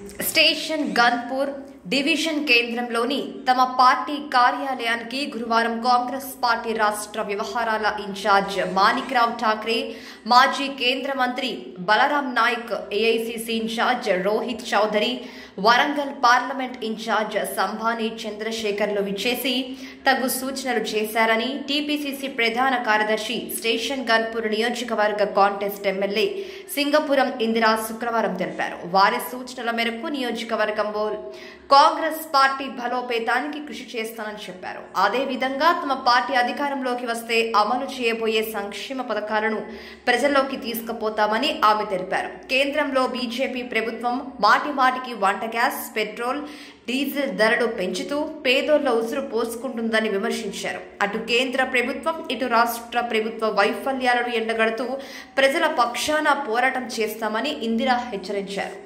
station Ghanpur division కేంద్రంలోని తమ party కార్యాలయానికి గురువారం కాంగ్రెస్ పార్టీ రాష్ట్ర వ్యవహారాల ఇన్ఛార్జ్ మాణిక్రావు ఠాక్రే మాజీ కేంద్ర మంత్రి Balaram Naik AICC incharge Rohit Chaudhary Warangal parliament incharge Sambhani చంద్రశేఖర్లు విచ్చేసి తగు సూచనలు చేశారని టీపీసీసీ ప్రధాన కార్యదర్శి స్టేషన్ గన్పూర్ నియోజకవర్గ కాంటెస్ట్ ఎమ్మెల్యే సింగపురం ఇందిరా శుక్రవారం తెలిపారు వారి సూచనల మేరకు నియోజకవర్గంలో కాంగ్రెస్ పార్టీ బలోపేతానికి కృషి చేస్తానని చెప్పారు అదేవిధంగా తమ పార్టీ అధికారంలోకి వస్తే అమలు చేయబోయే సంక్షేమ పథకాలను ప్రజల్లోకి తీసుకుపోతామని ఆమె తెలిపారు కేంద్రంలో బీజేపీ ప్రభుత్వం మాటి మాటికి వంట గ్యాస్ పెట్రోల్ డీజిల్ ధరలు పెంచుతూ పేదోళ్ల ఉసురు పోసుకుంటుందని విమర్శించారు అటు కేంద్ర ప్రభుత్వం ఇటు రాష్ట్ర ప్రభుత్వ వైఫల్యాలను ఎండగడుతూ ప్రజల పక్షాన పోరాటం చేస్తామని ఇందిరా హెచ్చరించారు